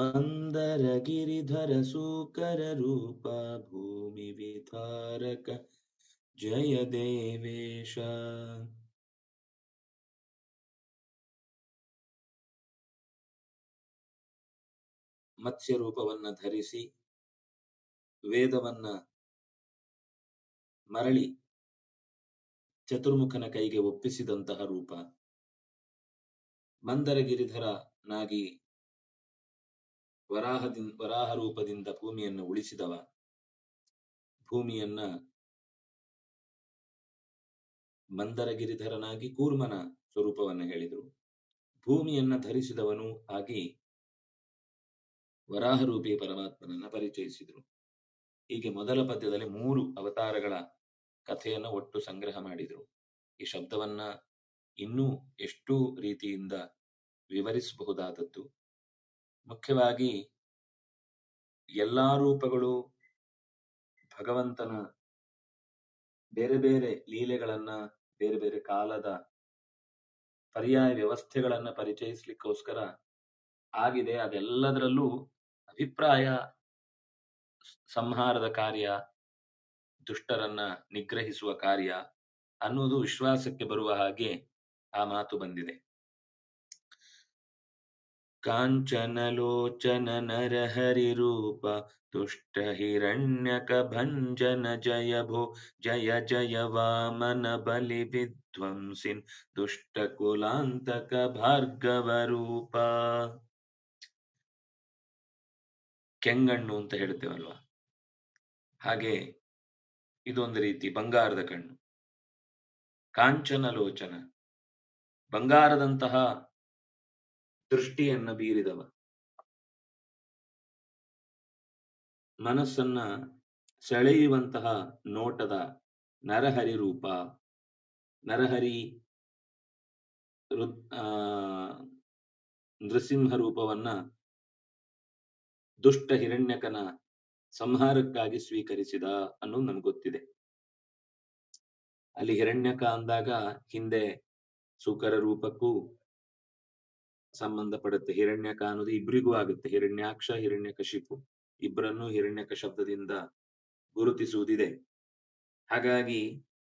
ಮಂದರ ಗಿರಿಧರ ಸೂಕರ ರೂಪ ಭೂಮಿ ವಿಧಾರಕ ಜಯ ದೇವೇಶ ಮತ್ಸ್ಯ ರೂಪವನ್ನ ಧರಿಸಿ ವೇದವನ್ನ ಮರಳಿ ಚತುರ್ಮುಖನ ಕೈಗೆ ಒಪ್ಪಿಸಿದಂತಹ ರೂಪ ಮಂದರ ಗಿರಿಧರನಾಗಿ ವರಾಹದಿನ್ ವರಾಹ ರೂಪದಿಂದ ಭೂಮಿಯನ್ನು ಉಳಿಸಿದವ ಭೂಮಿಯನ್ನ ಮಂದರ ಗಿರಿಧರನಾಗಿ ಕೂರ್ಮನ ಸ್ವರೂಪವನ್ನು ಹೇಳಿದರು ಭೂಮಿಯನ್ನ ಧರಿಸಿದವನು ಆಗಿ ವರಾಹರೂಪಿ ಪರಮಾತ್ಮನನ್ನ ಪರಿಚಯಿಸಿದರು ಹೀಗೆ ಮೊದಲ ಪದ್ಯದಲ್ಲಿ ಮೂರು ಅವತಾರಗಳ ಕಥೆಯನ್ನ ಒಟ್ಟು ಸಂಗ್ರಹ ಮಾಡಿದರು ಈ ಶಬ್ದವನ್ನ ಇನ್ನೂ ಎಷ್ಟು ರೀತಿಯಿಂದ ವಿವರಿಸಬಹುದಾದದ್ದು ಮುಖ್ಯವಾಗಿ ಎಲ್ಲಾ ರೂಪಗಳು ಭಗವಂತನ ಬೇರೆ ಬೇರೆ ಲೀಲೆಗಳನ್ನ ಬೇರೆ ಬೇರೆ ಕಾಲದ ಪರ್ಯಾಯ ವ್ಯವಸ್ಥೆಗಳನ್ನ ಪರಿಚಯಿಸ್ಲಿಕ್ಕೋಸ್ಕರ ಆಗಿದೆ ಅದೆಲ್ಲದರಲ್ಲೂ ಅಭಿಪ್ರಾಯ ಸಂಹಾರದ ಕಾರ್ಯ ದುಷ್ಟರನ್ನ ನಿಗ್ರಹಿಸುವ ಕಾರ್ಯ ಅನ್ನುವುದು ವಿಶ್ವಾಸಕ್ಕೆ ಬರುವ ಹಾಗೆ ಆ ಮಾತು ಬಂದಿದೆ ಕಾಂಚನಲೋಚನ ನರಹರಿ ರೂಪ ತುಷ್ಟ ಹಿರಣ್ಯಕ ಭಂಜನ ಜಯ ಭೋ ಜಯ ಜಯ ವಾಮನ ಬಲಿ ವಿಧ್ವಂಸಿನ್ ದುಷ್ಟ ಕುಲಾಂತಕ ಭಾರ್ಗವ ರೂಪ ಕೆಂಗಣ್ಣು ಅಂತ ಹೇಳ್ತೇವಲ್ವಾ ಹಾಗೆ ಇದೊಂದು ರೀತಿ ಬಂಗಾರದ ಕಣ್ಣು ಕಾಂಚನ ಲೋಚನ ಬಂಗಾರದಂತಹ ದೃಷ್ಟಿಯನ್ನ ಬೀರಿದವ ಮನಸ್ಸನ್ನ ಸೆಳೆಯುವಂತಹ ನೋಟದ ನರಹರಿ ರೂಪ ನರಹರಿ ರು- ಆ, ನೃಸಿಂಹ ರೂಪವನ್ನ ದುಷ್ಟ ಹಿರಣ್ಯಕನ ಸಂಹಾರಕ್ಕಾಗಿ ಸ್ವೀಕರಿಸಿದ ಅನ್ನೋದು ನಮ್ಗೆ ಗೊತ್ತಿದೆ ಅಲ್ಲಿ ಹಿರಣ್ಯಕ ಅಂದಾಗ ಹಿಂದೆ ಸುಕರ ರೂಪಕ್ಕೂ ಸಂಬಂಧಪಡುತ್ತೆ ಹಿರಣ್ಯಕ ಅನ್ನೋದು ಇಬ್ರಿಗೂ ಆಗುತ್ತೆ ಹಿರಣ್ಯಾಕ್ಷ ಹಿರಣ್ಯಕಶಿಪು ಇಬ್ಬರನ್ನು ಹಿರಣ್ಯಕ ಶಬ್ದದಿಂದ ಗುರುತಿಸುವುದಿದೆ ಹಾಗಾಗಿ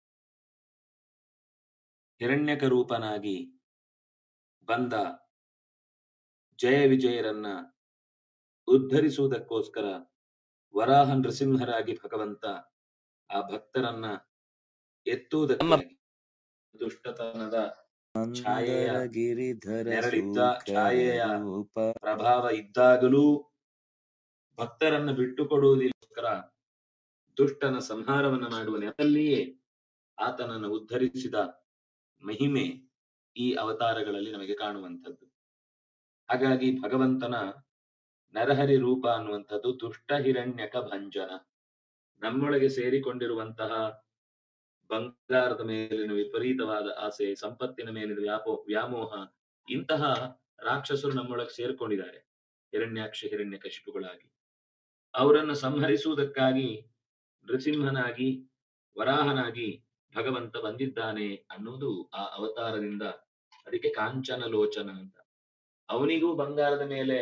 ಹಿರಣ್ಯಕ ರೂಪನಾಗಿ ಬಂದ ಜಯ ವಿಜಯರನ್ನ ಉದ್ಧರಿಸುವುದಕ್ಕೋಸ್ಕರ ವರಾಹ ನೃಸಿಂಹರಾಗಿ ಭಗವಂತ ಆ ಭಕ್ತರನ್ನ ಎತ್ತುವುದಕ್ಕಾಗಿ ದುಷ್ಟತನದ ಛಾಯೆಯ ಗಿರಿಧರ ನೆರಳಿದ್ದ ಛಾಯೆಯ ಪ್ರಭಾವ ಇದ್ದಾಗಲೂ ಭಕ್ತರನ್ನ ಬಿಟ್ಟುಕೊಡುವುದಕ್ಕೋಸ್ಕರ ದುಷ್ಟನ ಸಂಹಾರವನ್ನ ಮಾಡುವ ನೆಪದಲ್ಲಿಯೇ ಆತನನ್ನು ಉದ್ಧರಿಸಿದ ಮಹಿಮೆ ಈ ಅವತಾರಗಳಲ್ಲಿ ನಮಗೆ ಕಾಣುವಂಥದ್ದು ಹಾಗಾಗಿ ಭಗವಂತನ ನರಹರಿ ರೂಪ ಅನ್ನುವಂಥದ್ದು ದುಷ್ಟ ಹಿರಣ್ಯಕ ಭಂಜನ ನಮ್ಮೊಳಗೆ ಸೇರಿಕೊಂಡಿರುವಂತಹ ಬಂಗಾರದ ಮೇಲಿನ ವಿಪರೀತವಾದ ಆಸೆ ಸಂಪತ್ತಿನ ಮೇಲಿನ ವ್ಯಾಪೋ ವ್ಯಾಮೋಹ ಇಂತಹ ರಾಕ್ಷಸರು ನಮ್ಮೊಳಗೆ ಸೇರ್ಕೊಂಡಿದ್ದಾರೆ ಹಿರಣ್ಯಾಕ್ಷ ಹಿರಣ್ಯ ಕಶಿಪುಗಳಾಗಿ ಅವರನ್ನು ಸಂಹರಿಸುವುದಕ್ಕಾಗಿ ನೃಸಿಂಹನಾಗಿ ವರಾಹನಾಗಿ ಭಗವಂತ ಬಂದಿದ್ದಾನೆ ಅನ್ನುವುದು ಆ ಅವತಾರದಿಂದ ಅದಕ್ಕೆ ಕಾಂಚನ ಲೋಚನ ಅಂತ ಅವನಿಗೂ ಬಂಗಾರದ ಮೇಲೆ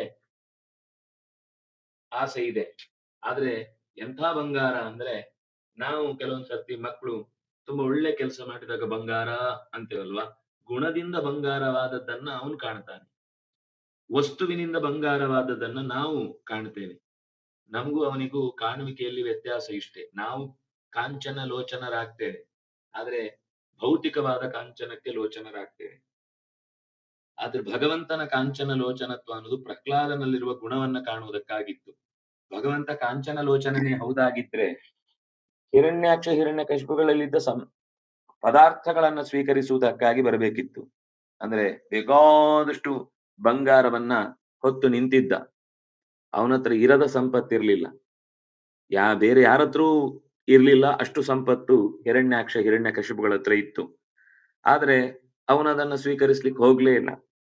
ಆಸೆ ಇದೆ ಆದ್ರೆ ಎಂಥ ಬಂಗಾರ ಅಂದ್ರೆ ನಾವು ಕೆಲವೊಂದ್ ಸರ್ತಿ ಮಕ್ಕಳು ತುಂಬಾ ಒಳ್ಳೆ ಕೆಲಸ ಮಾಡಿದಾಗ ಬಂಗಾರ ಅಂತೇವಲ್ವಾ ಗುಣದಿಂದ ಬಂಗಾರವಾದದ್ದನ್ನ ಅವನು ಕಾಣ್ತಾನೆ ವಸ್ತುವಿನಿಂದ ಬಂಗಾರವಾದದ್ದನ್ನ ನಾವು ಕಾಣ್ತೇವೆ ನಮಗೂ ಅವನಿಗೂ ಕಾಣುವಿಕೆಯಲ್ಲಿ ವ್ಯತ್ಯಾಸ ಇಷ್ಟೇ ನಾವು ಕಾಂಚನ ಲೋಚನರಾಗ್ತೇವೆ ಆದ್ರೆ ಭೌತಿಕವಾದ ಕಾಂಚನಕ್ಕೆ ಲೋಚನರಾಗ್ತೇವೆ ಆದ್ರೆ ಭಗವಂತನ ಕಾಂಚನ ಲೋಚನತ್ವ ಅನ್ನೋದು ಪ್ರಹ್ಲಾದನಲ್ಲಿರುವ ಗುಣವನ್ನ ಕಾಣುವುದಕ್ಕಾಗಿತ್ತು ಭಗವಂತ ಕಾಂಚನ ಲೋಚನನೇ ಹೌದಾಗಿದ್ರೆ ಹಿರಣ್ಯಾಕ್ಷ ಹಿರಣ್ಯ ಕಶಿಪುಗಳಲ್ಲಿದ್ದ ಸಂ ಪದಾರ್ಥಗಳನ್ನ ಸ್ವೀಕರಿಸುವುದಕ್ಕಾಗಿ ಬರಬೇಕಿತ್ತು ಅಂದ್ರೆ ಬೇಕಾದಷ್ಟು ಬಂಗಾರವನ್ನ ಹೊತ್ತು ನಿಂತಿದ್ದ ಅವನ ಹತ್ರ ಇರದ ಸಂಪತ್ತಿರ್ಲಿಲ್ಲ ಯಾ ಬೇರೆ ಯಾರ ಹತ್ರೂ ಇರ್ಲಿಲ್ಲ ಅಷ್ಟು ಸಂಪತ್ತು ಹಿರಣ್ಯಾಕ್ಷ ಹಿರಣ್ಯ ಕಶಿಪುಗಳ ಹತ್ರ ಇತ್ತು ಆದ್ರೆ ಅವನದನ್ನ ಸ್ವೀಕರಿಸ್ಲಿಕ್ಕೆ ಹೋಗ್ಲೇ ಇಲ್ಲ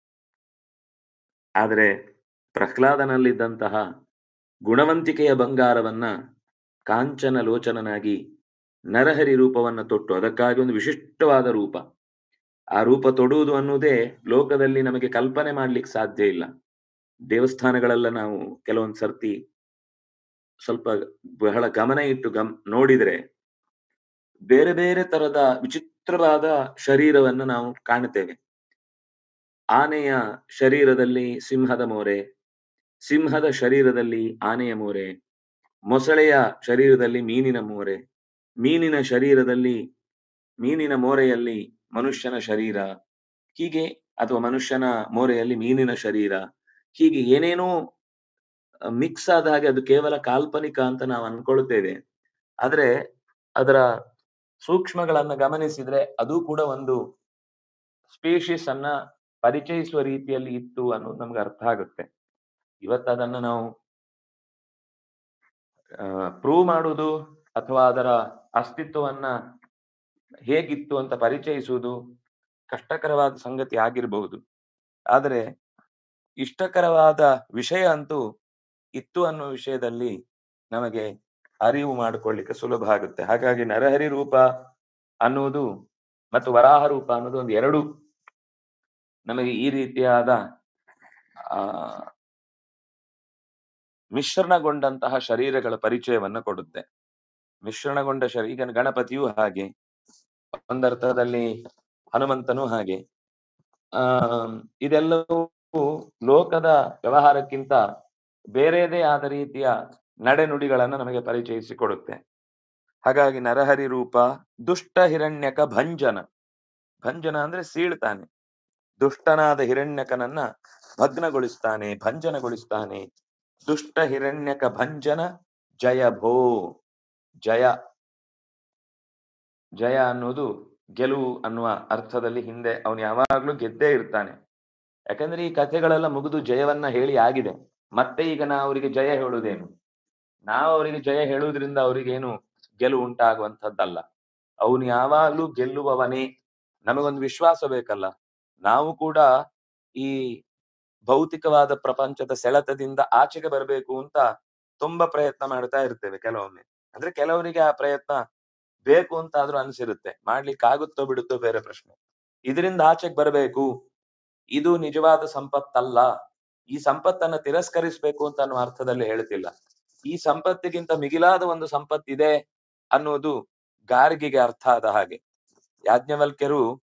ಆದ್ರೆ ಪ್ರಹ್ಲಾದನಲ್ಲಿದ್ದಂತಹ ಗುಣವಂತಿಕೆಯ ಬಂಗಾರವನ್ನ ಕಾಂಚನ ಲೋಚನನಾಗಿ ನರಹರಿ ರೂಪವನ್ನ ತೊಟ್ಟು ಅದಕ್ಕಾಗಿ ಒಂದು ವಿಶಿಷ್ಟವಾದ ರೂಪ ಆ ರೂಪ ತೊಡುವುದು ಅನ್ನುವುದೇ ಲೋಕದಲ್ಲಿ ನಮಗೆ ಕಲ್ಪನೆ ಮಾಡ್ಲಿಕ್ಕೆ ಸಾಧ್ಯ ಇಲ್ಲ ದೇವಸ್ಥಾನಗಳೆಲ್ಲ ನಾವು ಕೆಲವೊಂದ್ ಸರ್ತಿ ಸ್ವಲ್ಪ ಬಹಳ ಗಮನ ಇಟ್ಟು ಗಮ್ ನೋಡಿದ್ರೆ ಬೇರೆ ಬೇರೆ ತರದ ವಿಚಿತ್ರವಾದ ಶರೀರವನ್ನು ನಾವು ಕಾಣುತ್ತೇವೆ ಆನೆಯ ಶರೀರದಲ್ಲಿ ಸಿಂಹದ ಮೋರೆ ಸಿಂಹದ ಶರೀರದಲ್ಲಿ ಆನೆಯ ಮೋರೆ ಮೊಸಳೆಯ ಶರೀರದಲ್ಲಿ ಮೀನಿನ ಮೋರೆ ಮೀನಿನ ಶರೀರದಲ್ಲಿ ಮೀನಿನ ಮೋರೆಯಲ್ಲಿ ಮನುಷ್ಯನ ಶರೀರ ಹೀಗೆ ಅಥವಾ ಮನುಷ್ಯನ ಮೋರೆಯಲ್ಲಿ ಮೀನಿನ ಶರೀರ ಹೀಗೆ ಏನೇನೋ ಮಿಕ್ಸ್ ಆದ ಹಾಗೆ ಅದು ಕೇವಲ ಕಾಲ್ಪನಿಕ ಅಂತ ನಾವು ಅನ್ಕೊಳ್ತೇವೆ ಆದ್ರೆ ಅದರ ಸೂಕ್ಷ್ಮಗಳನ್ನ ಗಮನಿಸಿದ್ರೆ ಅದು ಕೂಡ ಒಂದು ಸ್ಪೀಶೀಸ್ ಅನ್ನ ಪರಿಚಯಿಸುವ ರೀತಿಯಲ್ಲಿ ಇತ್ತು ಅನ್ನೋದು ನಮ್ಗೆ ಅರ್ಥ ಆಗುತ್ತೆ ಇವತ್ತು ಅದನ್ನ ನಾವು ಪ್ರೂವ್ ಮಾಡುವುದು ಅಥವಾ ಅದರ ಅಸ್ತಿತ್ವವನ್ನ ಹೇಗಿತ್ತು ಅಂತ ಪರಿಚಯಿಸುವುದು ಕಷ್ಟಕರವಾದ ಸಂಗತಿ ಆಗಿರಬಹುದು ಆದರೆ ಇಷ್ಟಕರವಾದ ವಿಷಯ ಅಂತೂ ಇತ್ತು ಅನ್ನೋ ವಿಷಯದಲ್ಲಿ ನಮಗೆ ಅರಿವು ಮಾಡಿಕೊಳ್ಳಿಕ್ಕೆ ಸುಲಭ ಆಗುತ್ತೆ ಹಾಗಾಗಿ ನರಹರಿ ರೂಪ ಅನ್ನುವುದು ಮತ್ತು ವರಾಹ ರೂಪ ಅನ್ನೋದು ಒಂದು ಎರಡು ನಮಗೆ ಈ ರೀತಿಯಾದ ಆ ಮಿಶ್ರಣಗೊಂಡಂತಹ ಶರೀರಗಳ ಪರಿಚಯವನ್ನ ಕೊಡುತ್ತೆ ಮಿಶ್ರಣಗೊಂಡ ಶರೀರ ಈಗ ಗಣಪತಿಯೂ ಹಾಗೆ ಒಂದರ್ಥದಲ್ಲಿ ಹನುಮಂತನೂ ಹಾಗೆ ಆ ಇದೆಲ್ಲವೂ ಲೋಕದ ವ್ಯವಹಾರಕ್ಕಿಂತ ಬೇರೆಯದೇ ಆದ ರೀತಿಯ ನಡೆನುಡಿಗಳನ್ನ ನಮಗೆ ಪರಿಚಯಿಸಿಕೊಡುತ್ತೆ ಹಾಗಾಗಿ ನರಹರಿ ರೂಪ ದುಷ್ಟ ಹಿರಣ್ಯಕ ಭಂಜನ ಭಂಜನ ಅಂದ್ರೆ ಸೀಳ್ತಾನೆ ದುಷ್ಟನಾದ ಹಿರಣ್ಯಕನನ್ನ ಭಗ್ನಗೊಳಿಸ್ತಾನೆ ಭಂಜನಗೊಳಿಸ್ತಾನೆ ದುಷ್ಟ ಹಿರಣ್ಯಕ ಭಂಜನ ಜಯ ಭೋ ಜಯ ಜಯ ಅನ್ನೋದು ಗೆಲುವು ಅನ್ನುವ ಅರ್ಥದಲ್ಲಿ ಹಿಂದೆ ಅವನು ಯಾವಾಗ್ಲೂ ಗೆದ್ದೇ ಇರ್ತಾನೆ ಯಾಕಂದ್ರೆ ಈ ಕಥೆಗಳೆಲ್ಲ ಮುಗಿದು ಜಯವನ್ನ ಹೇಳಿ ಆಗಿದೆ ಮತ್ತೆ ಈಗ ನಾವು ಅವರಿಗೆ ಜಯ ಹೇಳುವುದೇನು ನಾವು ಅವರಿಗೆ ಜಯ ಹೇಳುವುದ್ರಿಂದ ಅವರಿಗೇನು ಗೆಲುವು ಉಂಟಾಗುವಂಥದ್ದಲ್ಲ ಅವನು ಯಾವಾಗ್ಲೂ ಗೆಲ್ಲುವವನೇ ನಮಗೊಂದು ವಿಶ್ವಾಸ ಬೇಕಲ್ಲ ನಾವು ಕೂಡ ಈ ಭೌತಿಕವಾದ ಪ್ರಪಂಚದ ಸೆಳೆತದಿಂದ ಆಚೆಗೆ ಬರಬೇಕು ಅಂತ ತುಂಬಾ ಪ್ರಯತ್ನ ಮಾಡ್ತಾ ಇರ್ತೇವೆ ಕೆಲವೊಮ್ಮೆ ಅಂದ್ರೆ ಕೆಲವರಿಗೆ ಆ ಪ್ರಯತ್ನ ಬೇಕು ಅಂತ ಆದ್ರೂ ಅನ್ಸಿರುತ್ತೆ ಮಾಡ್ಲಿಕ್ಕೆ ಆಗುತ್ತೋ ಬಿಡುತ್ತೋ ಬೇರೆ ಪ್ರಶ್ನೆ ಇದರಿಂದ ಆಚೆಗೆ ಬರಬೇಕು ಇದು ನಿಜವಾದ ಸಂಪತ್ತಲ್ಲ ಈ ಸಂಪತ್ತನ್ನ ತಿರಸ್ಕರಿಸ್ಬೇಕು ಅಂತ ಅನ್ನೋ ಅರ್ಥದಲ್ಲಿ ಹೇಳ್ತಿಲ್ಲ ಈ ಸಂಪತ್ತಿಗಿಂತ ಮಿಗಿಲಾದ ಒಂದು ಸಂಪತ್ತಿದೆ ಅನ್ನೋದು ಗಾರ್ಗಿಗೆ ಅರ್ಥ ಆದ ಹಾಗೆ ಯಾಜ್ಞವಲ್ಕ್ಯರು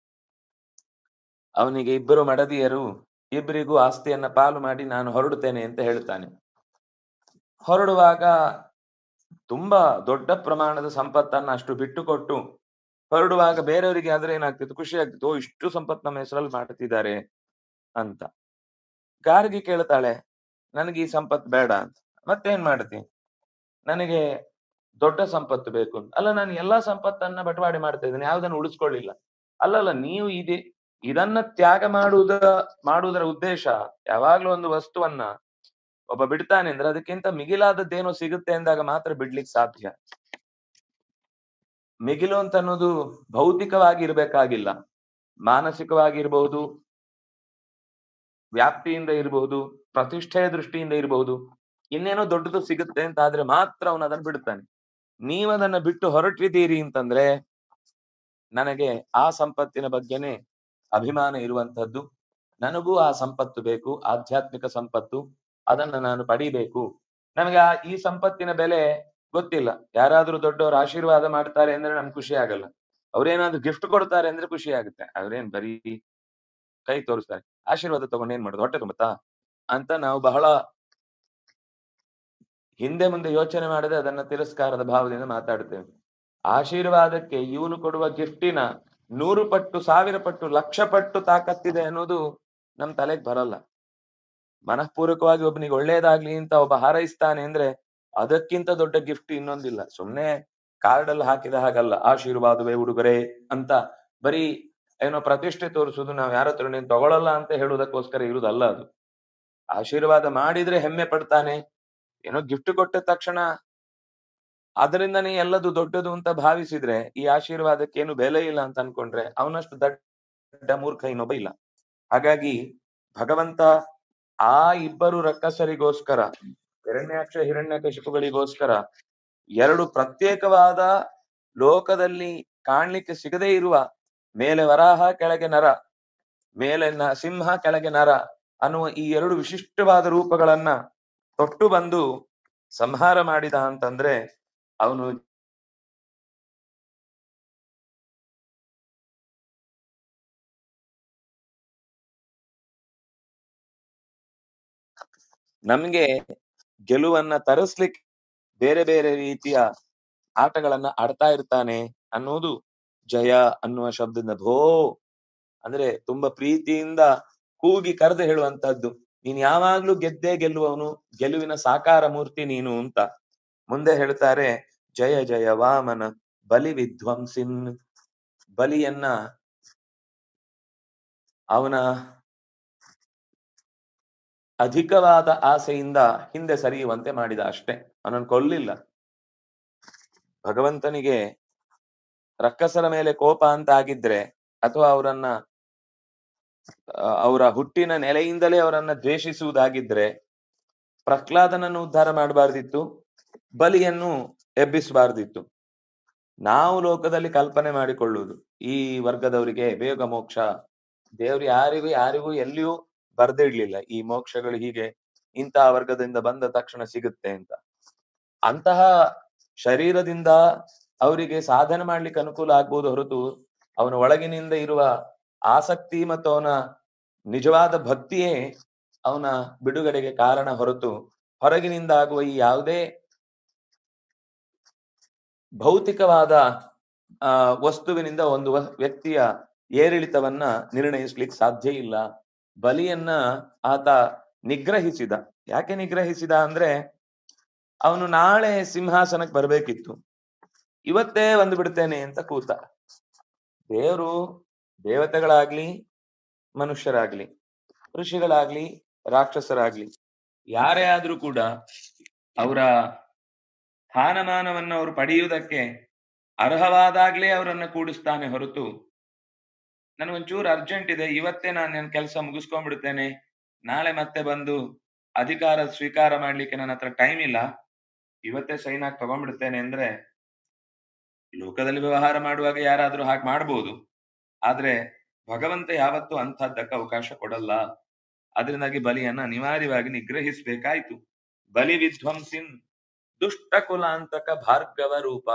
ಅವನಿಗೆ ಇಬ್ಬರು ಮಡದಿಯರು ಇಬ್ಬರಿಗೂ ಆಸ್ತಿಯನ್ನ ಪಾಲು ಮಾಡಿ ನಾನು ಹೊರಡುತ್ತೇನೆ ಅಂತ ಹೇಳ್ತಾನೆ ಹೊರಡುವಾಗ ತುಂಬಾ ದೊಡ್ಡ ಪ್ರಮಾಣದ ಸಂಪತ್ತನ್ನ ಅಷ್ಟು ಬಿಟ್ಟುಕೊಟ್ಟು ಹೊರಡುವಾಗ ಬೇರೆಯವರಿಗೆ ಆದ್ರೆ ಏನಾಗ್ತಿತ್ತು ಖುಷಿ ಆಗ್ತಿತ್ತು ಓ ಇಷ್ಟು ಸಂಪತ್ತು ನಮ್ಮ ಹೆಸರಲ್ಲಿ ಮಾಡ್ತಿದ್ದಾರೆ ಅಂತ ಗಾರ್ಗಿ ಕೇಳ್ತಾಳೆ ನನಗೆ ಈ ಸಂಪತ್ತು ಬೇಡ ಅಂತ ಮತ್ತೇನ್ ಮಾಡ್ತಿ ನನಗೆ ದೊಡ್ಡ ಸಂಪತ್ತು ಬೇಕು ಅಂತ ಅಲ್ಲ ನಾನು ಎಲ್ಲಾ ಸಂಪತ್ತನ್ನ ಬಟವಾಡೆ ಮಾಡ್ತಾ ಇದ್ದೇನೆ ಯಾವ್ದನ್ನು ಉಳಿಸ್ಕೊಳ್ಳಿಲ್ಲ ಅಲ್ಲಲ್ಲ ನೀವು ಇದೆ ಇದನ್ನ ತ್ಯಾಗ ಮಾಡುವುದ ಮಾಡುವುದರ ಉದ್ದೇಶ ಯಾವಾಗ್ಲೂ ಒಂದು ವಸ್ತುವನ್ನ ಒಬ್ಬ ಬಿಡ್ತಾನೆ ಅಂದ್ರೆ ಅದಕ್ಕಿಂತ ಮಿಗಿಲಾದದ್ದೇನೋ ಸಿಗುತ್ತೆ ಅಂದಾಗ ಮಾತ್ರ ಬಿಡ್ಲಿಕ್ಕೆ ಸಾಧ್ಯ ಮಿಗಿಲು ಅಂತ ಅನ್ನೋದು ಭೌತಿಕವಾಗಿ ಇರ್ಬೇಕಾಗಿಲ್ಲ ಮಾನಸಿಕವಾಗಿರ್ಬಹುದು ವ್ಯಾಪ್ತಿಯಿಂದ ಇರಬಹುದು ಪ್ರತಿಷ್ಠೆಯ ದೃಷ್ಟಿಯಿಂದ ಇರಬಹುದು ಇನ್ನೇನೋ ದೊಡ್ಡದು ಸಿಗುತ್ತೆ ಅಂತ ಆದ್ರೆ ಮಾತ್ರ ಅವನು ಅದನ್ನ ಬಿಡ್ತಾನೆ ನೀವದನ್ನ ಬಿಟ್ಟು ಹೊರಟಿದ್ದೀರಿ ಅಂತಂದ್ರೆ ನನಗೆ ಆ ಸಂಪತ್ತಿನ ಬಗ್ಗೆನೆ ಅಭಿಮಾನ ಇರುವಂತದ್ದು ನನಗೂ ಆ ಸಂಪತ್ತು ಬೇಕು ಆಧ್ಯಾತ್ಮಿಕ ಸಂಪತ್ತು ಅದನ್ನ ನಾನು ಪಡಿಬೇಕು ನಮಗೆ ಆ ಈ ಸಂಪತ್ತಿನ ಬೆಲೆ ಗೊತ್ತಿಲ್ಲ ಯಾರಾದ್ರೂ ದೊಡ್ಡವರು ಆಶೀರ್ವಾದ ಮಾಡ್ತಾರೆ ಅಂದ್ರೆ ನಮ್ಗೆ ಖುಷಿ ಆಗಲ್ಲ ಅವ್ರೇನಾದ್ರು ಗಿಫ್ಟ್ ಕೊಡ್ತಾರೆ ಅಂದ್ರೆ ಖುಷಿ ಆಗುತ್ತೆ ಅವ್ರೇನ್ ಬರೀ ಕೈ ತೋರಿಸ್ತಾರೆ ಆಶೀರ್ವಾದ ತಗೊಂಡು ಏನ್ ಮಾಡೋದು ಹೊಟ್ಟೆ ತುಂಬತ್ತಾ ಅಂತ ನಾವು ಬಹಳ ಹಿಂದೆ ಮುಂದೆ ಯೋಚನೆ ಮಾಡದೆ ಅದನ್ನ ತಿರಸ್ಕಾರದ ಭಾವದಿಂದ ಮಾತಾಡ್ತೇವೆ ಆಶೀರ್ವಾದಕ್ಕೆ ಇವನು ಕೊಡುವ ಗಿಫ್ಟಿನ ನೂರು ಪಟ್ಟು ಸಾವಿರ ಪಟ್ಟು ಲಕ್ಷ ಪಟ್ಟು ತಾಕತ್ತಿದೆ ಅನ್ನೋದು ನಮ್ ತಲೆಗೆ ಬರಲ್ಲ ಮನಃಪೂರ್ವಕವಾಗಿ ಒಬ್ಬನಿಗೆ ಒಳ್ಳೇದಾಗ್ಲಿ ಅಂತ ಒಬ್ಬ ಹಾರೈಸ್ತಾನೆ ಅಂದ್ರೆ ಅದಕ್ಕಿಂತ ದೊಡ್ಡ ಗಿಫ್ಟ್ ಇನ್ನೊಂದಿಲ್ಲ ಸುಮ್ನೆ ಕಾರ್ಡ್ ಅಲ್ಲಿ ಹಾಕಿದ ಹಾಗಲ್ಲ ಆಶೀರ್ವಾದವೇ ಉಡುಗೊರೆ ಅಂತ ಬರೀ ಏನೋ ಪ್ರತಿಷ್ಠೆ ತೋರಿಸುದು ನಾವ್ ಯಾರ ಹತ್ರ ನೀನ್ ತಗೊಳಲ್ಲ ಅಂತ ಹೇಳುವುದಕ್ಕೋಸ್ಕರ ಇರುದಲ್ಲ ಅದು ಆಶೀರ್ವಾದ ಮಾಡಿದ್ರೆ ಹೆಮ್ಮೆ ಪಡ್ತಾನೆ ಏನೋ ಗಿಫ್ಟ್ ಕೊಟ್ಟ ತಕ್ಷಣ ಅದರಿಂದನೇ ಎಲ್ಲದು ದೊಡ್ಡದು ಅಂತ ಭಾವಿಸಿದ್ರೆ ಈ ಆಶೀರ್ವಾದಕ್ಕೆ ಏನು ಬೆಲೆ ಇಲ್ಲ ಅಂತ ಅನ್ಕೊಂಡ್ರೆ ಅವನಷ್ಟು ದೊಡ್ಡ ಮೂರ್ಖ ಇನ್ನೊಬ್ಬ ಇಲ್ಲ ಹಾಗಾಗಿ ಭಗವಂತ ಆ ಇಬ್ಬರು ರಕ್ಕಸರಿಗೋಸ್ಕರ ಹಿರಣ್ಯಾಕ್ಷ ಹಿರಣ್ಯಕಶಿಪುಗಳಿಗೋಸ್ಕರ ಎರಡು ಪ್ರತ್ಯೇಕವಾದ ಲೋಕದಲ್ಲಿ ಕಾಣ್ಲಿಕ್ಕೆ ಸಿಗದೇ ಇರುವ ಮೇಲೆ ವರಾಹ ಕೆಳಗೆ ನರ ಮೇಲೆ ನ ಸಿಂಹ ಕೆಳಗೆ ನರ ಅನ್ನುವ ಈ ಎರಡು ವಿಶಿಷ್ಟವಾದ ರೂಪಗಳನ್ನ ತೊಟ್ಟು ಬಂದು ಸಂಹಾರ ಮಾಡಿದ ಅಂತಂದ್ರೆ ಅವನು ನಮ್ಗೆ ಗೆಲುವನ್ನ ತರಿಸ್ಲಿಕ್ಕೆ ಬೇರೆ ಬೇರೆ ರೀತಿಯ ಆಟಗಳನ್ನ ಆಡ್ತಾ ಇರ್ತಾನೆ ಅನ್ನೋದು ಜಯ ಅನ್ನುವ ಶಬ್ದದಿಂದ ಭೋ ಅಂದ್ರೆ ತುಂಬಾ ಪ್ರೀತಿಯಿಂದ ಕೂಗಿ ಕರೆದು ಹೇಳುವಂತಹದ್ದು ನೀನ್ ಯಾವಾಗ್ಲೂ ಗೆದ್ದೇ ಗೆಲ್ಲುವವನು ಗೆಲುವಿನ ಸಾಕಾರ ಮೂರ್ತಿ ನೀನು ಅಂತ ಮುಂದೆ ಹೇಳ್ತಾರೆ ಜಯ ಜಯ ವಾಮನ ಬಲಿ ವಿಧ್ವಂಸಿನ್ ಬಲಿಯನ್ನ ಅವನ ಅಧಿಕವಾದ ಆಸೆಯಿಂದ ಹಿಂದೆ ಸರಿಯುವಂತೆ ಮಾಡಿದ ಅಷ್ಟೇ ಅವನನ್ನು ಕೊಲ್ಲಿಲ್ಲ ಭಗವಂತನಿಗೆ ರಕ್ಕಸರ ಮೇಲೆ ಕೋಪ ಅಂತ ಆಗಿದ್ರೆ ಅಥವಾ ಅವರನ್ನ ಅವರ ಹುಟ್ಟಿನ ನೆಲೆಯಿಂದಲೇ ಅವರನ್ನ ದ್ವೇಷಿಸುವುದಾಗಿದ್ರೆ ಪ್ರಹ್ಲಾದನನ್ನು ಉದ್ಧಾರ ಮಾಡಬಾರ್ದಿತ್ತು ಬಲಿಯನ್ನು ಎಬ್ಬಿಸಬಾರ್ದಿತ್ತು ನಾವು ಲೋಕದಲ್ಲಿ ಕಲ್ಪನೆ ಮಾಡಿಕೊಳ್ಳುವುದು ಈ ವರ್ಗದವರಿಗೆ ಬೇಗ ಮೋಕ್ಷ ದೇವ್ರು ಯಾರಿಗೂ ಯಾರಿಗೂ ಎಲ್ಲಿಯೂ ಬರ್ದಿಡ್ಲಿಲ್ಲ ಈ ಮೋಕ್ಷಗಳು ಹೀಗೆ ಇಂತಹ ವರ್ಗದಿಂದ ಬಂದ ತಕ್ಷಣ ಸಿಗುತ್ತೆ ಅಂತ ಅಂತಹ ಶರೀರದಿಂದ ಅವರಿಗೆ ಸಾಧನೆ ಮಾಡ್ಲಿಕ್ಕೆ ಅನುಕೂಲ ಆಗ್ಬೋದು ಹೊರತು ಅವನ ಒಳಗಿನಿಂದ ಇರುವ ಆಸಕ್ತಿ ಮತ್ತು ಅವನ ನಿಜವಾದ ಭಕ್ತಿಯೇ ಅವನ ಬಿಡುಗಡೆಗೆ ಕಾರಣ ಹೊರತು ಹೊರಗಿನಿಂದ ಆಗುವ ಈ ಯಾವುದೇ ಭೌತಿಕವಾದ ಆ ವಸ್ತುವಿನಿಂದ ಒಂದು ವ- ವ್ಯಕ್ತಿಯ ಏರಿಳಿತವನ್ನ ನಿರ್ಣಯಿಸ್ಲಿಕ್ಕೆ ಸಾಧ್ಯ ಇಲ್ಲ ಬಲಿಯನ್ನ ಆತ ನಿಗ್ರಹಿಸಿದ ಯಾಕೆ ನಿಗ್ರಹಿಸಿದ ಅಂದ್ರೆ ಅವನು ನಾಳೆ ಸಿಂಹಾಸನಕ್ಕೆ ಬರ್ಬೇಕಿತ್ತು ಇವತ್ತೇ ಬಂದು ಬಿಡ್ತೇನೆ ಅಂತ ಕೂತ ದೇವರು ದೇವತೆಗಳಾಗ್ಲಿ ಮನುಷ್ಯರಾಗ್ಲಿ ಋಷಿಗಳಾಗ್ಲಿ ರಾಕ್ಷಸರಾಗ್ಲಿ ಯಾರೇ ಆದ್ರೂ ಕೂಡ ಅವರ ಸ್ಥಾನಮಾನವನ್ನು ಅವರು ಪಡೆಯುವುದಕ್ಕೆ ಅರ್ಹವಾದಾಗ್ಲೇ ಅವರನ್ನ ಕೂಡಿಸ್ತಾನೆ ಹೊರತು ನನಗೊಂಚೂರು ಅರ್ಜೆಂಟ್ ಇದೆ ಇವತ್ತೇ ನಾನು ನನ್ನ ಕೆಲಸ ಮುಗಿಸ್ಕೊಂಡ್ಬಿಡ್ತೇನೆ ನಾಳೆ ಮತ್ತೆ ಬಂದು ಅಧಿಕಾರ ಸ್ವೀಕಾರ ಮಾಡ್ಲಿಕ್ಕೆ ನನ್ನ ಹತ್ರ ಟೈಮ್ ಇಲ್ಲ ಇವತ್ತೇ ಸೈನ್ ಆಗಿ ತಗೊಂಡ್ಬಿಡ್ತೇನೆ ಅಂದ್ರೆ ಲೋಕದಲ್ಲಿ ವ್ಯವಹಾರ ಮಾಡುವಾಗ ಯಾರಾದ್ರೂ ಹಾಗೆ ಮಾಡ್ಬೋದು ಆದ್ರೆ ಭಗವಂತ ಯಾವತ್ತೂ ಅಂಥದ್ದಕ್ಕೆ ಅವಕಾಶ ಕೊಡಲ್ಲ ಅದರಿಂದಾಗಿ ಬಲಿಯನ್ನ ಅನಿವಾರ್ಯವಾಗಿ ನಿಗ್ರಹಿಸ್ಬೇಕಾಯ್ತು ಬಲಿ ವಿಧ್ವಂಸಿನ್ ದುಷ್ಟ ಕುಲಾಂತಕ ಭಾರ್ಗವ ರೂಪ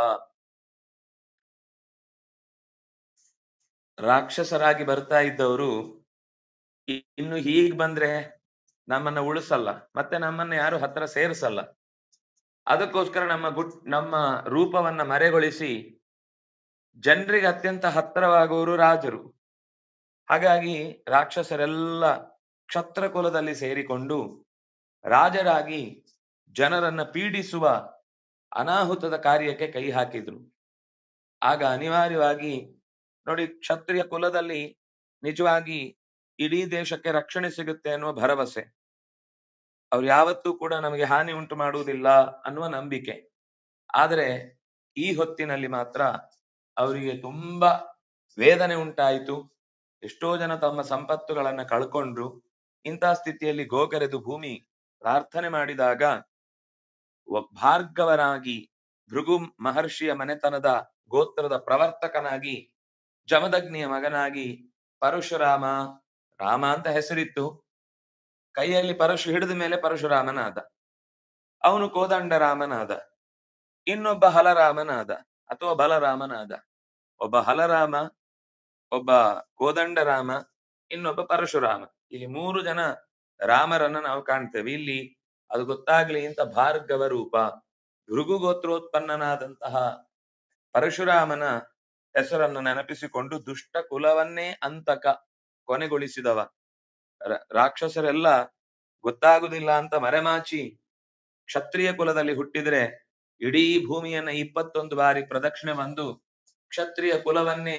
ರಾಕ್ಷಸರಾಗಿ ಬರ್ತಾ ಇದ್ದವರು ಇ- ಇನ್ನು ಹೀಗ್ ಬಂದ್ರೆ ನಮ್ಮನ್ನ ಉಳಿಸಲ್ಲ ಮತ್ತೆ ನಮ್ಮನ್ನ ಯಾರು ಹತ್ರ ಸೇರಿಸಲ್ಲ ಅದಕ್ಕೋಸ್ಕರ ನಮ್ಮ ಗುಟ್ ನಮ್ಮ ರೂಪವನ್ನ ಮರೆಗೊಳಿಸಿ ಜನರಿಗೆ ಅತ್ಯಂತ ಹತ್ತಿರವಾಗುವರು ರಾಜರು ಹಾಗಾಗಿ ರಾಕ್ಷಸರೆಲ್ಲ ಕ್ಷತ್ರ ಕುಲದಲ್ಲಿ ಸೇರಿಕೊಂಡು ರಾಜರಾಗಿ ಜನರನ್ನ ಪೀಡಿಸುವ ಅನಾಹುತದ ಕಾರ್ಯಕ್ಕೆ ಕೈ ಹಾಕಿದ್ರು ಆಗ ಅನಿವಾರ್ಯವಾಗಿ ನೋಡಿ ಕ್ಷತ್ರಿಯ ಕುಲದಲ್ಲಿ ನಿಜವಾಗಿ ಇಡೀ ದೇಶಕ್ಕೆ ರಕ್ಷಣೆ ಸಿಗುತ್ತೆ ಅನ್ನುವ ಭರವಸೆ ಅವ್ರು ಯಾವತ್ತೂ ಕೂಡ ನಮಗೆ ಹಾನಿ ಉಂಟು ಮಾಡುವುದಿಲ್ಲ ಅನ್ನುವ ನಂಬಿಕೆ ಆದರೆ ಈ ಹೊತ್ತಿನಲ್ಲಿ ಮಾತ್ರ ಅವರಿಗೆ ತುಂಬಾ ವೇದನೆ ಉಂಟಾಯಿತು ಎಷ್ಟೋ ಜನ ತಮ್ಮ ಸಂಪತ್ತುಗಳನ್ನ ಕಳ್ಕೊಂಡ್ರು ಇಂತಹ ಸ್ಥಿತಿಯಲ್ಲಿ ಗೋಕರೆದು ಭೂಮಿ ಪ್ರಾರ್ಥನೆ ಮಾಡಿದಾಗ ಒ- ಭಾರ್ಗವನಾಗಿ ಭೃಗು ಮಹರ್ಷಿಯ ಮನೆತನದ ಗೋತ್ರದ ಪ್ರವರ್ತಕನಾಗಿ ಜಮದಗ್ನಿಯ ಮಗನಾಗಿ ಪರಶುರಾಮ ರಾಮ ಅಂತ ಹೆಸರಿತ್ತು ಕೈಯಲ್ಲಿ ಪರಶು ಹಿಡಿದ ಮೇಲೆ ಪರಶುರಾಮನಾದ ಅವನು ಕೋದಂಡರಾಮನಾದ ಇನ್ನೊಬ್ಬ ಹಲರಾಮನಾದ ಅಥವಾ ಬಲರಾಮನಾದ ಒಬ್ಬ ಹಲರಾಮ ಒಬ್ಬ ಕೋದಂಡರಾಮ ಇನ್ನೊಬ್ಬ ಪರಶುರಾಮ ಇಲ್ಲಿ ಮೂರು ಜನ ರಾಮರನ್ನ ನಾವು ಕಾಣ್ತೇವೆ ಇಲ್ಲಿ ಅದು ಗೊತ್ತಾಗ್ಲಿ ಅಂತ ಭಾರ್ಗವ ರೂಪ ಭೃಗು ಗೋತ್ರೋತ್ಪನ್ನನಾದಂತಹ ಪರಶುರಾಮನ ಹೆಸರನ್ನು ನೆನಪಿಸಿಕೊಂಡು ದುಷ್ಟ ಕುಲವನ್ನೇ ಅಂತಕ ಕೊನೆಗೊಳಿಸಿದವ ರ- ರಾಕ್ಷಸರೆಲ್ಲ ಗೊತ್ತಾಗುದಿಲ್ಲ ಅಂತ ಮರೆಮಾಚಿ ಕ್ಷತ್ರಿಯ ಕುಲದಲ್ಲಿ ಹುಟ್ಟಿದ್ರೆ ಇಡೀ ಭೂಮಿಯನ್ನ ಇಪ್ಪತ್ತೊಂದು ಬಾರಿ ಪ್ರದಕ್ಷಿಣೆ ಬಂದು ಕ್ಷತ್ರಿಯ ಕುಲವನ್ನೇ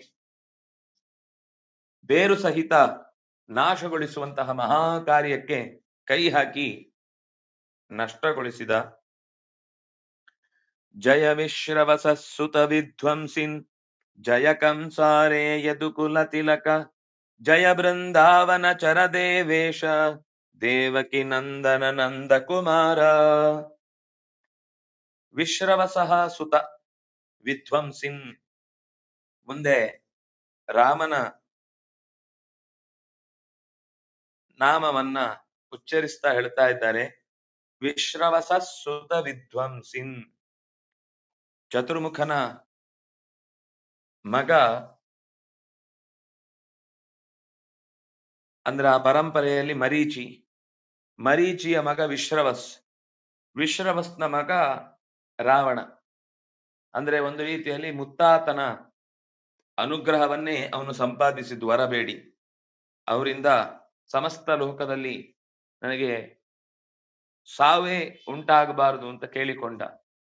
ಬೇರು ಸಹಿತ ನಾಶಗೊಳಿಸುವಂತಹ ಮಹಾ ಕಾರ್ಯಕ್ಕೆ ಕೈ ಹಾಕಿ ನಷ್ಟಗೊಳಿಸಿದ ಜಯ ವಿಶ್ರವಸ ಸುತ ವಿಧ್ವಂಸಿನ್ ಜಯ ಕಂಸಾರೇ ಯದುಕುಲ ತಿಲಕ ಜಯ ಬೃಂದಾವನ ಚರ ದೇವೇಶ ದೇವಕಿ ನಂದನ ನಂದ ಕುಮಾರ ವಿಶ್ರವಸಃ ಸುತ ವಿಧ್ವಂಸಿನ್ ಮುಂದೆ ರಾಮನ ನಾಮವನ್ನ ಉಚ್ಚರಿಸ್ತಾ ಹೇಳ್ತಾ ಇದ್ದಾರೆ ವಿಶ್ರವಸ ಸುತ ವಿದ್ವಂಸಿನ್ ಚತುರ್ಮುಖನ ಮಗ ಅಂದ್ರೆ ಆ ಪರಂಪರೆಯಲ್ಲಿ ಮರೀಚಿ ಮರೀಚಿಯ ಮಗ ವಿಶ್ರವಸ್ ವಿಶ್ರವಸ್ನ ಮಗ ರಾವಣ ಅಂದ್ರೆ ಒಂದು ರೀತಿಯಲ್ಲಿ ಮುತ್ತಾತನ ಅನುಗ್ರಹವನ್ನೇ ಅವನು ಸಂಪಾದಿಸಿದ್ದು ವರಬೇಡಿ ಅವರಿಂದ ಸಮಸ್ತ ಲೋಕದಲ್ಲಿ ನನಗೆ ಸಾವೇ ಉಂಟಾಗಬಾರದು ಅಂತ ಕೇಳಿಕೊಂಡ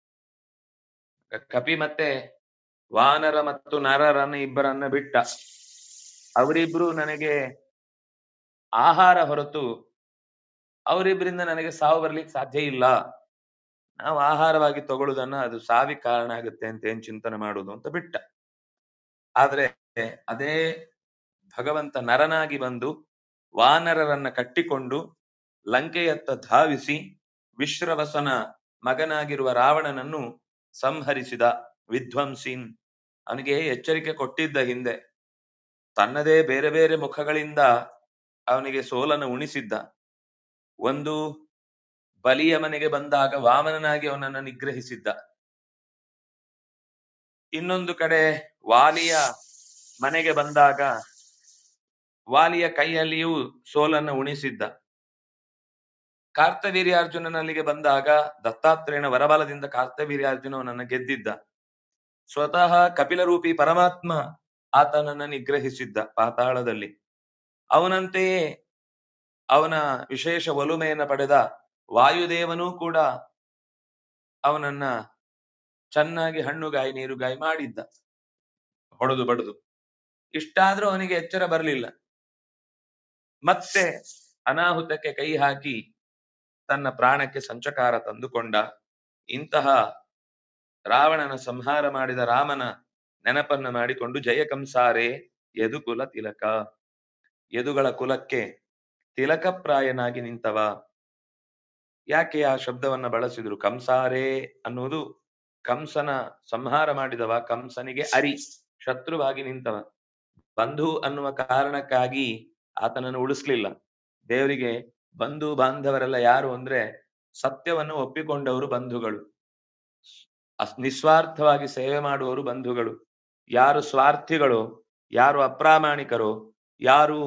ಕಪಿ ಮತ್ತೆ ವಾನರ ಮತ್ತು ನರರನ್ನ ಇಬ್ಬರನ್ನ ಬಿಟ್ಟ ಅವರಿಬ್ರು ನನಗೆ ಆಹಾರ ಹೊರತು ಅವರಿಬ್ಬರಿಂದ ನನಗೆ ಸಾವು ಬರ್ಲಿಕ್ಕೆ ಸಾಧ್ಯ ಇಲ್ಲ ನಾವು ಆಹಾರವಾಗಿ ತಗೊಳ್ಳುದನ್ನ ಅದು ಸಾವಿಗೆ ಕಾರಣ ಆಗುತ್ತೆ ಅಂತ ಏನ್ ಚಿಂತನೆ ಮಾಡುದು ಅಂತ ಬಿಟ್ಟ ಆದ್ರೆ ಅದೇ ಭಗವಂತ ನರನಾಗಿ ಬಂದು ವಾನರರನ್ನ ಕಟ್ಟಿಕೊಂಡು ಲಂಕೆಯತ್ತ ಧಾವಿಸಿ ವಿಶ್ರವಸನ ಮಗನಾಗಿರುವ ರಾವಣನನ್ನು ಸಂಹರಿಸಿದ ವಿಧ್ವಂಸಿನ್ ಅವನಿಗೆ ಎಚ್ಚರಿಕೆ ಕೊಟ್ಟಿದ್ದ ಹಿಂದೆ ತನ್ನದೇ ಬೇರೆ ಬೇರೆ ಮುಖಗಳಿಂದ ಅವನಿಗೆ ಸೋಲನ್ನು ಉಣಿಸಿದ್ದ ಒಂದು ಬಲಿಯ ಮನೆಗೆ ಬಂದಾಗ ವಾಮನನಾಗಿ ಅವನನ್ನು ನಿಗ್ರಹಿಸಿದ್ದ ಇನ್ನೊಂದು ಕಡೆ ವಾಲಿಯ ಮನೆಗೆ ಬಂದಾಗ ವಾಲಿಯ ಕೈಯಲ್ಲಿಯೂ ಸೋಲನ್ನು ಉಣಿಸಿದ್ದ ಕಾರ್ತವೀರ್ಯಾರ್ಜುನನಲ್ಲಿಗೆ ಬಂದಾಗ ದತ್ತಾತ್ರೇಯನ ವರಬಲದಿಂದ ಕಾರ್ತವೀರ್ಯಾರ್ಜುನವನನ್ನ ಗೆದ್ದಿದ್ದ ಸ್ವತಃ ಕಪಿಲರೂಪಿ ಪರಮಾತ್ಮ ಆತನನ್ನ ನಿಗ್ರಹಿಸಿದ್ದ ಪಾತಾಳದಲ್ಲಿ ಅವನಂತೆಯೇ ಅವನ ವಿಶೇಷ ಒಲುಮೆಯನ್ನು ಪಡೆದ ವಾಯುದೇವನೂ ಕೂಡ ಅವನನ್ನ ಚೆನ್ನಾಗಿ ಹಣ್ಣುಗಾಯಿ ನೀರುಗಾಯಿ ಮಾಡಿದ್ದ ಹೊಡೆದು ಬಡದು ಇಷ್ಟಾದ್ರೂ ಅವನಿಗೆ ಎಚ್ಚರ ಬರಲಿಲ್ಲ ಮತ್ತೆ ಅನಾಹುತಕ್ಕೆ ಕೈ ಹಾಕಿ ತನ್ನ ಪ್ರಾಣಕ್ಕೆ ಸಂಚಕಾರ ತಂದುಕೊಂಡ ಇಂತಹ ರಾವಣನ ಸಂಹಾರ ಮಾಡಿದ ರಾಮನ ನೆನಪನ್ನ ಮಾಡಿಕೊಂಡು ಜಯ ಕಂಸಾರೆ ಯದುಕುಲ ತಿಲಕ ಯದುಗಳ ಕುಲಕ್ಕೆ ತಿಲಕಪ್ರಾಯನಾಗಿ ನಿಂತವ ಯಾಕೆ ಆ ಶಬ್ದವನ್ನ ಬಳಸಿದ್ರು ಕಂಸಾರೆ ಅನ್ನುವುದು ಕಂಸನ ಸಂಹಾರ ಮಾಡಿದವ ಕಂಸನಿಗೆ ಅರಿ ಶತ್ರುವಾಗಿ ನಿಂತವ ಬಂಧು ಅನ್ನುವ ಕಾರಣಕ್ಕಾಗಿ ಆತನನ್ನು ಉಳಿಸ್ಲಿಲ್ಲ ದೇವರಿಗೆ ಬಂಧು ಬಾಂಧವರೆಲ್ಲ ಯಾರು ಅಂದ್ರೆ ಸತ್ಯವನ್ನು ಒಪ್ಪಿಕೊಂಡವರು ಬಂಧುಗಳು ಅಸ್- ನಿಸ್ವಾರ್ಥವಾಗಿ ಸೇವೆ ಮಾಡುವವರು ಬಂಧುಗಳು ಯಾರು ಸ್ವಾರ್ಥಿಗಳು ಯಾರು ಅಪ್ರಾಮಾಣಿಕರು ಯಾರು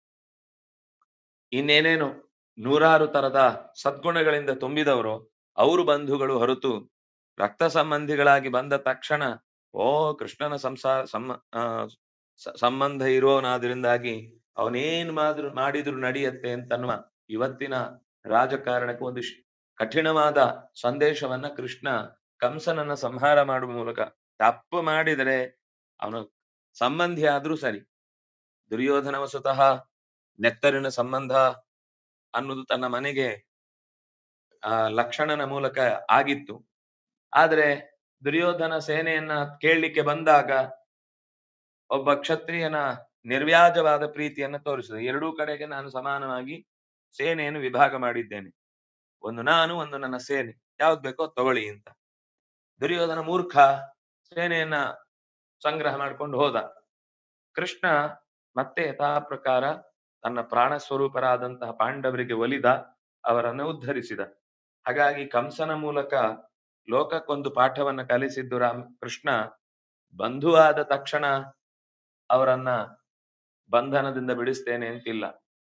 ಇನ್ನೇನೇನು ನೂರಾರು ತರದ ಸದ್ಗುಣಗಳಿಂದ ತುಂಬಿದವರು ಅವರು ಬಂಧುಗಳು ಹೊರತು ರಕ್ತ ಸಂಬಂಧಿಗಳಾಗಿ ಬಂದ ತಕ್ಷಣ ಓ ಕೃಷ್ಣನ ಸಂಸಾರ ಸಮ ಆ, ಸ- ಸಂಬಂಧ ಇರುವವನಾದ್ರಿಂದಾಗಿ ಅವನೇನ್ ಮಾದ್ರು ಮಾಡಿದ್ರು ನಡೆಯತ್ತೆ ಅಂತನ್ನುವ ಇವತ್ತಿನ ರಾಜಕಾರಣಕ್ಕೆ ಒಂದು ಶ್- ಕಠಿಣವಾದ ಸಂದೇಶವನ್ನ ಕೃಷ್ಣ ಕಂಸನನ್ನ ಸಂಹಾರ ಮಾಡುವ ಮೂಲಕ ತಪ್ಪು ಮಾಡಿದರೆ ಅವನು ಸಂಬಂಧಿ ಆದ್ರೂ ಸರಿ ದುರ್ಯೋಧನ ವಸುತಃ ನೆತ್ತರಿನ ಸಂಬಂಧ ಅನ್ನೋದು ತನ್ನ ಮನೆಗೆ ಆ ಲಕ್ಷಣನ ಮೂಲಕ ಆಗಿತ್ತು ಆದ್ರೆ ದುರ್ಯೋಧನ ಸೇನೆಯನ್ನ ಕೇಳಲಿಕ್ಕೆ ಬಂದಾಗ ಒಬ್ಬ ಕ್ಷತ್ರಿಯನ ನಿರ್ವ್ಯಾಜವಾದ ಪ್ರೀತಿಯನ್ನ ತೋರಿಸಿದ ಎರಡೂ ಕಡೆಗೆ ನಾನು ಸಮಾನವಾಗಿ ಸೇನೆಯನ್ನು ವಿಭಾಗ ಮಾಡಿದ್ದೇನೆ ಒಂದು ನಾನು ಒಂದು ನನ್ನ ಸೇನೆ ಯಾವ್ದು ಬೇಕೋ ಅದ್ ತಗೊಳ್ಳಿ ಅಂತ ದುರ್ಯೋಧನ ಮೂರ್ಖ ಸೇನೆಯನ್ನ ಸಂಗ್ರಹ ಮಾಡ್ಕೊಂಡು ಹೋದ ಕೃಷ್ಣ ಮತ್ತೆ ಯಥಾ ಪ್ರಕಾರ ತನ್ನ ಪ್ರಾಣ ಸ್ವರೂಪರಾದಂತಹ ಪಾಂಡವರಿಗೆ ಒಲಿದ ಅವರನ್ನು ಉದ್ಧರಿಸಿದ ಹಾಗಾಗಿ ಕಂಸನ ಮೂಲಕ ಲೋಕಕ್ಕೊಂದು ಪಾಠವನ್ನ ಕಲಿಸಿದ್ದು ರಾಮ ಕೃಷ್ಣ ಬಂಧುವಾದ ತಕ್ಷಣ ಅವರನ್ನ ಬಂಧನದಿಂದ ಬಿಡಿಸ್ತೇನೆ ಅಂತಿಲ್ಲ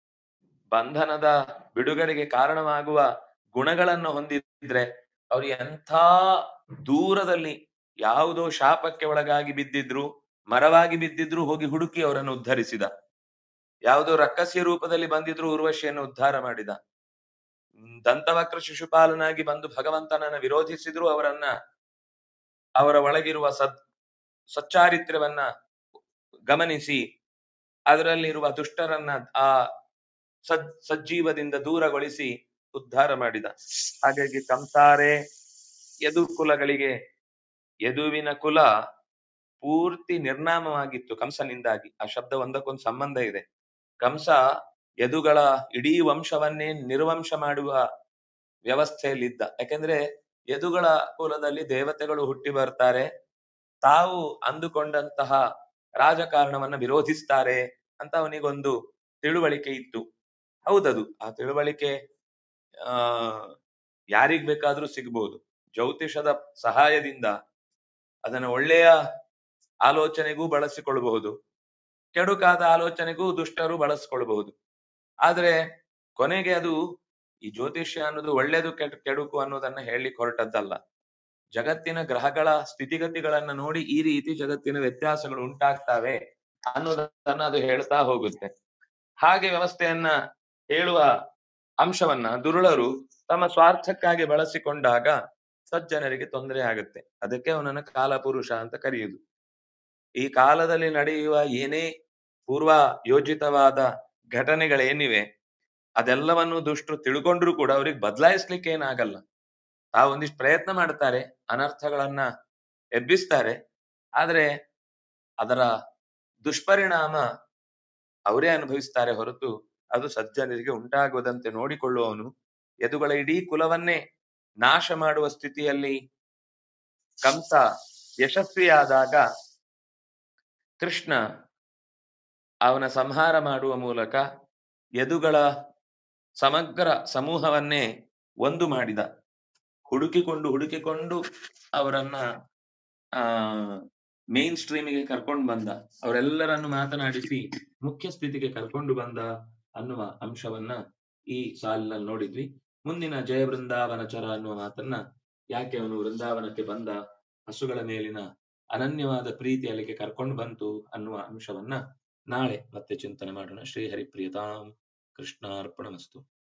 ಬಂಧನದ ಬಿಡುಗಡೆಗೆ ಕಾರಣವಾಗುವ ಗುಣಗಳನ್ನು ಹೊಂದಿದ್ರೆ ಅವ್ರು ಎಂಥ ದೂರದಲ್ಲಿ ಯಾವುದೋ ಶಾಪಕ್ಕೆ ಒಳಗಾಗಿ ಬಿದ್ದಿದ್ರು ಮರವಾಗಿ ಬಿದ್ದಿದ್ರು ಹೋಗಿ ಹುಡುಕಿ ಅವರನ್ನು ಉದ್ಧರಿಸಿದ ಯಾವುದೋ ರಕ್ಕಸಿಯ ರೂಪದಲ್ಲಿ ಬಂದಿದ್ರು ಉರ್ವಶಿಯನ್ನು ಉದ್ಧಾರ ಮಾಡಿದ ಹ್ಮ್, ದಂತವಕ್ರ ಶಿಶುಪಾಲನಾಗಿ ಬಂದು ಭಗವಂತನನ್ನ ವಿರೋಧಿಸಿದ್ರು ಅವರನ್ನ ಅವರ ಒಳಗಿರುವ ಸದ್ ಸಚ್ಚಾರಿತ್ರ್ಯವನ್ನ ಗಮನಿಸಿ ಅದರಲ್ಲಿರುವ ದುಷ್ಟರನ್ನ ಆ ಸದ್ ಸಜ್ಜೀವದಿಂದ ದೂರಗೊಳಿಸಿ ಉದ್ಧಾರ ಮಾಡಿದ ಹಾಗಾಗಿ ಕಂಸಾರೆ ಯದು ಕುಲಗಳಿಗೆ ಯದುವಿನ ಕುಲ ಪೂರ್ತಿ ನಿರ್ನಾಮವಾಗಿತ್ತು ಕಂಸನಿಂದಾಗಿ ಆ ಶಬ್ದ ಒಂದಕ್ಕೊಂದು ಸಂಬಂಧ ಇದೆ ಕಂಸ ಯದುಗಳ ಇಡೀ ವಂಶವನ್ನೇ ನಿರ್ವಂಶ ಮಾಡುವ ವ್ಯವಸ್ಥೆಯಲ್ಲಿದ್ದ ಯಾಕೆಂದ್ರೆ ಯದುಗಳ ಕುಲದಲ್ಲಿ ದೇವತೆಗಳು ಹುಟ್ಟಿ ಬರ್ತಾರೆ ತಾವು ಹೌದದು ಆ ತಿಳುವಳಿಕೆ ಆ ಯಾರಿಗ್ ಬೇಕಾದ್ರೂ ಸಿಗ್ಬೋದು ಜ್ಯೋತಿಷದ ಸಹಾಯದಿಂದ ಅದನ್ನ ಒಳ್ಳೆಯ ಆಲೋಚನೆಗೂ ಬಳಸಿಕೊಳ್ಳಬಹುದು ಕೆಡುಕಾದ ಆಲೋಚನೆಗೂ ದುಷ್ಟರು ಬಳಸಿಕೊಳ್ಳಬಹುದು ಆದ್ರೆ ಕೊನೆಗೆ ಅದು ಈ ಜ್ಯೋತಿಷ್ಯ ಅನ್ನೋದು ಒಳ್ಳೇದು ಕೆಟ್ ಕೆಡುಕು ಅನ್ನೋದನ್ನ ಹೇಳಲಿಕ್ಕೆ ಹೊರಟದ್ದಲ್ಲ ಜಗತ್ತಿನ ಗ್ರಹಗಳ ಸ್ಥಿತಿಗತಿಗಳನ್ನ ನೋಡಿ ಈ ರೀತಿ ಜಗತ್ತಿನ ವ್ಯತ್ಯಾಸಗಳು ಉಂಟಾಗ್ತವೆ ಅನ್ನೋದನ್ನ ಅದು ಹೇಳ್ತಾ ಹೋಗುತ್ತೆ ಹಾಗೆ ವ್ಯವಸ್ಥೆಯನ್ನ ಹೇಳುವ ಅಂಶವನ್ನ ದುರುಳರು ತಮ್ಮ ಸ್ವಾರ್ಥಕ್ಕಾಗಿ ಬಳಸಿಕೊಂಡಾಗ ಸಜ್ಜನರಿಗೆ ತೊಂದರೆ ಆಗುತ್ತೆ ಅದಕ್ಕೆ ಅವನನ್ನ ಕಾಲಪುರುಷ ಅಂತ ಕರೆಯುವುದು ಈ ಕಾಲದಲ್ಲಿ ನಡೆಯುವ ಏನೇ ಪೂರ್ವ ಯೋಜಿತವಾದ ಘಟನೆಗಳೇನಿವೆ ಅದೆಲ್ಲವನ್ನು ದುಷ್ಟರು ತಿಳ್ಕೊಂಡ್ರು ಕೂಡ ಅವ್ರಿಗೆ ಬದಲಾಯಿಸ್ಲಿಕ್ಕೆ ಏನಾಗಲ್ಲ ತಾವು ಒಂದಿಷ್ಟು ಪ್ರಯತ್ನ ಮಾಡ್ತಾರೆ ಅನರ್ಥಗಳನ್ನ ಎಬ್ಬಿಸ್ತಾರೆ ಆದ್ರೆ ಅದರ ದುಷ್ಪರಿಣಾಮ ಅವರೇ ಅನುಭವಿಸ್ತಾರೆ ಹೊರತು ಅದು ಸಜ್ಜನರಿಗೆ ಉಂಟಾಗುವುದಂತೆ ನೋಡಿಕೊಳ್ಳುವವನು ಯದುಗಳ ಇಡೀ ಕುಲವನ್ನೇ ನಾಶ ಮಾಡುವ ಸ್ಥಿತಿಯಲ್ಲಿ ಕಂಸ ಯಶಸ್ವಿಯಾದಾಗ ಕೃಷ್ಣ ಅವನ ಸಂಹಾರ ಮಾಡುವ ಮೂಲಕ ಯದುಗಳ ಸಮಗ್ರ ಸಮೂಹವನ್ನೇ ಒಂದು ಮಾಡಿದ ಹುಡುಕಿಕೊಂಡು ಹುಡುಕಿಕೊಂಡು ಅವರನ್ನ ಆ ಮೇನ್ ಸ್ಟ್ರೀಮಿಗೆ ಕರ್ಕೊಂಡು ಬಂದ ಅವರೆಲ್ಲರನ್ನು ಮಾತನಾಡಿಸಿ ಮುಖ್ಯ ಸ್ಥಿತಿಗೆ ಕರ್ಕೊಂಡು ಬಂದ ಅನ್ನುವ ಅಂಶವನ್ನ ಈ ಸಾಲಿನಲ್ಲಿ ನೋಡಿದ್ವಿ ಮುಂದಿನ ಜಯ ವೃಂದಾವನಚರ ಅನ್ನುವ ಮಾತನ್ನ ಯಾಕೆ ಅವನು ವೃಂದಾವನಕ್ಕೆ ಬಂದ ಹಸುಗಳ ಮೇಲಿನ ಅನನ್ಯವಾದ ಪ್ರೀತಿ ಅಲ್ಲಿಗೆ ಕರ್ಕೊಂಡು ಬಂತು ಅನ್ನುವ ಅಂಶವನ್ನ ನಾಳೆ ಮತ್ತೆ ಚಿಂತನೆ ಮಾಡೋಣ ಶ್ರೀ ಹರಿಪ್ರಿಯತಾಂ ಕೃಷ್ಣಾರ್ಪಣಮಸ್ತು